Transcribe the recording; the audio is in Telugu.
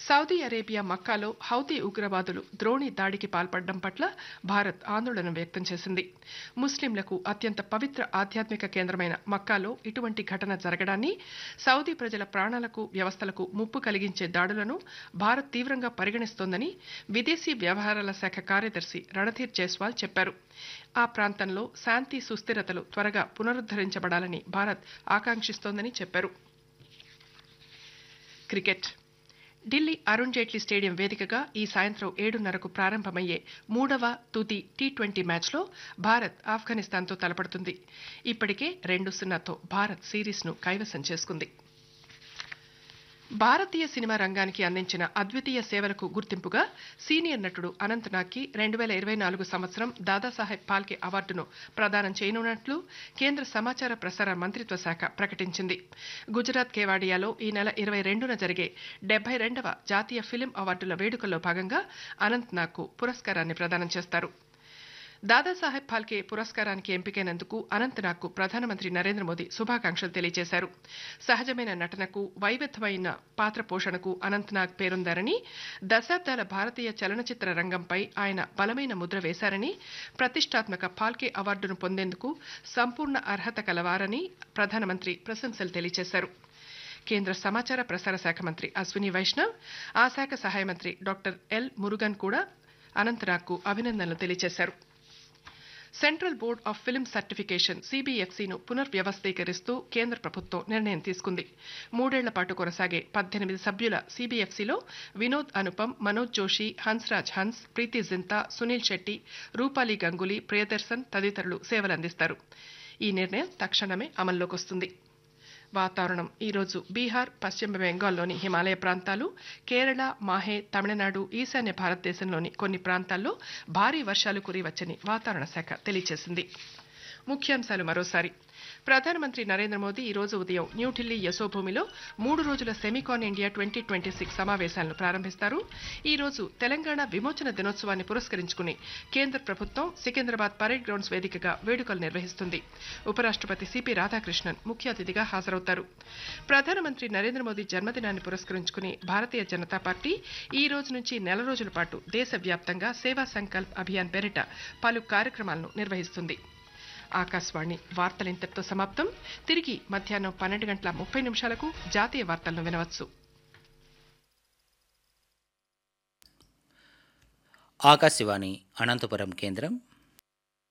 సౌదీ అరేబియా మక్కాలో హౌతీ ఉగ్రవాదులు ద్రోణి దాడికి పాల్పడడం పట్ల భారత్ ఆందోళన వ్యక్తం చేసింది ముస్లింలకు అత్యంత పవిత్ర ఆధ్యాత్మిక కేంద్రమైన మక్కాలో ఇటువంటి ఘటన జరగడాన్ని సౌదీ ప్రజల ప్రాణాలకు వ్యవస్థలకు ముప్పు కలిగించే దాడులను భారత్ తీవ్రంగా పరిగణిస్తోందని విదేశీ వ్యవహారాల శాఖ కార్యదర్శి రణధీర్ జైస్వాల్ చెప్పారు ఆ ప్రాంతంలో శాంతి సుస్థిరతలు త్వరగా పునరుద్ధరించబడాలని భారత్ ఆకాంక్షిస్తోందని చెప్పారు క్రికెట్ ఢిల్లీ అరుణ్ జైట్లీ స్టేడియం వేదికగా ఈ సాయంత్రం ఏడున్నరకు ప్రారంభమయ్యే మూడవ తుది టీ ట్వంటీ మ్యాచ్లో భారత్ ఆఫ్ఘనిస్తాన్తో తలపడుతుంది ఇప్పటికే రెండు సున్నాతో భారత్ సిరీస్ను కైవసం చేసుకుంది భారతీయ సినిమా రంగానికి అందించిన అద్వితీయ సేవలకు గుర్తింపుగా సీనియర్ నటుడు అనంత్ నాగ్కి రెండు వేల ఇరవై నాలుగు సంవత్సరం దాదాసాహెబ్ పాల్కే అవార్డును ప్రదానం చేయనున్నట్లు కేంద్ర సమాచార ప్రసార మంత్రిత్వ శాఖ ప్రకటించింది గుజరాత్ కేవాడియాలో ఈ నెల ఇరవై రెండున జరిగే డెబ్బై రెండవ జాతీయ ఫిలిం అవార్డుల వేడుకల్లో భాగంగా అనంత్ నాగ్కు పురస్కారాన్ని ప్రదానం చేస్తారు దాదాసాహెబ్ ఫాల్కే పురస్కారానికి ఎంపికైనందుకు అనంతనాగ్కు ప్రధానమంత్రి నరేంద్ర మోదీ శుభాకాంక్షలు తెలియజేశారు సహజమైన నటనకు వైవిధ్యమైన పాత్ర పోషణకు అనంతనాగ్ పేరొందారని దశాబ్దాల భారతీయ చలనచిత్ర రంగంపై ఆయన బలమైన ముద్ర వేశారని ప్రతిష్టాత్మక ఫాల్కే అవార్డును పొందేందుకు సంపూర్ణ అర్హత కలవారని ప్రధానమంత్రి ప్రశంసలు తెలియజేశారు కేంద్ర సమాచార ప్రసార శాఖ మంత్రి అశ్విని వైష్ణవ్ ఆ శాఖ సహాయ మంత్రి డాక్టర్ ఎల్ మురుగన్ కూడా అనంతనాగ్కు అభినందనలు తెలియజేశారు central board of film certification సిబిఎఫ్సిను పునర్వ్యవస్థీకరిస్తూ కేంద్ర ప్రభుత్వం నిర్ణయం తీసుకుంది మూడేళ్ల పాటు కొనసాగే పద్దెనిమిది సభ్యుల సిబిఎఫ్సిలో వినోద్ అనుపమ్ మనోజ్ జోషి హన్స్రాజ్ హన్స్ ప్రీతి జింతా సునీల్ శెట్టి రూపాలి గంగూలీ ప్రియదర్శన్ తదితరులు సేవలందిస్తారు ఈ నిర్ణయం తక్షణమే అమల్లోకి వస్తుంది వాతావరణం ఈరోజు బీహార్ పశ్చిమ బెంగాల్లోని హిమాలయ ప్రాంతాలు కేరళ మాహే తమిళనాడు ఈశాన్య భారతదేశంలోని కొన్ని ప్రాంతాల్లో భారీ వర్షాలు కురియవచ్చని వాతావరణ శాఖ తెలియజేసింది ముఖ్యాంశాలు మరోసారి ప్రధానమంత్రి నరేంద్ర మోదీ ఈ రోజు ఉదయం న్యూఢిల్లీ యశోభూమిలో మూడు రోజుల Semicon India twenty twenty six సమావేశాలను ప్రారంభిస్తారు ఈ రోజు తెలంగాణ విమోచన దినోత్సవాన్ని పురస్కరించుకుని కేంద్ర ప్రభుత్వం సికింద్రాబాద్ పరేడ్ గ్రౌండ్స్ వేదికగా వేడుకలు నిర్వహిస్తుంది ఉపరాష్ట్రపతి సిపి రాధాకృష్ణన్ ముఖ్య అతిథిగా హాజరవుతారు ప్రధానమంత్రి నరేంద్ర మోదీ జన్మదినాన్ని పురస్కరించుకుని భారతీయ జనతా పార్టీ ఈ రోజు నుంచి నెల రోజుల పాటు దేశవ్యాప్తంగా సేవా సంకల్ప్ అభియాన్ పేరిట పలు కార్యక్రమాలను నిర్వహిస్తుంది ఆకాశవాణి వార్తలు ఇంతటితో సమాప్తం తిరిగి మధ్యాహ్నం పన్నెండు గంటల ముప్పై నిమిషాలకు జాతీయ వార్తలను వినవచ్చు ఆకాశవాణి అనంతపురం కేంద్రం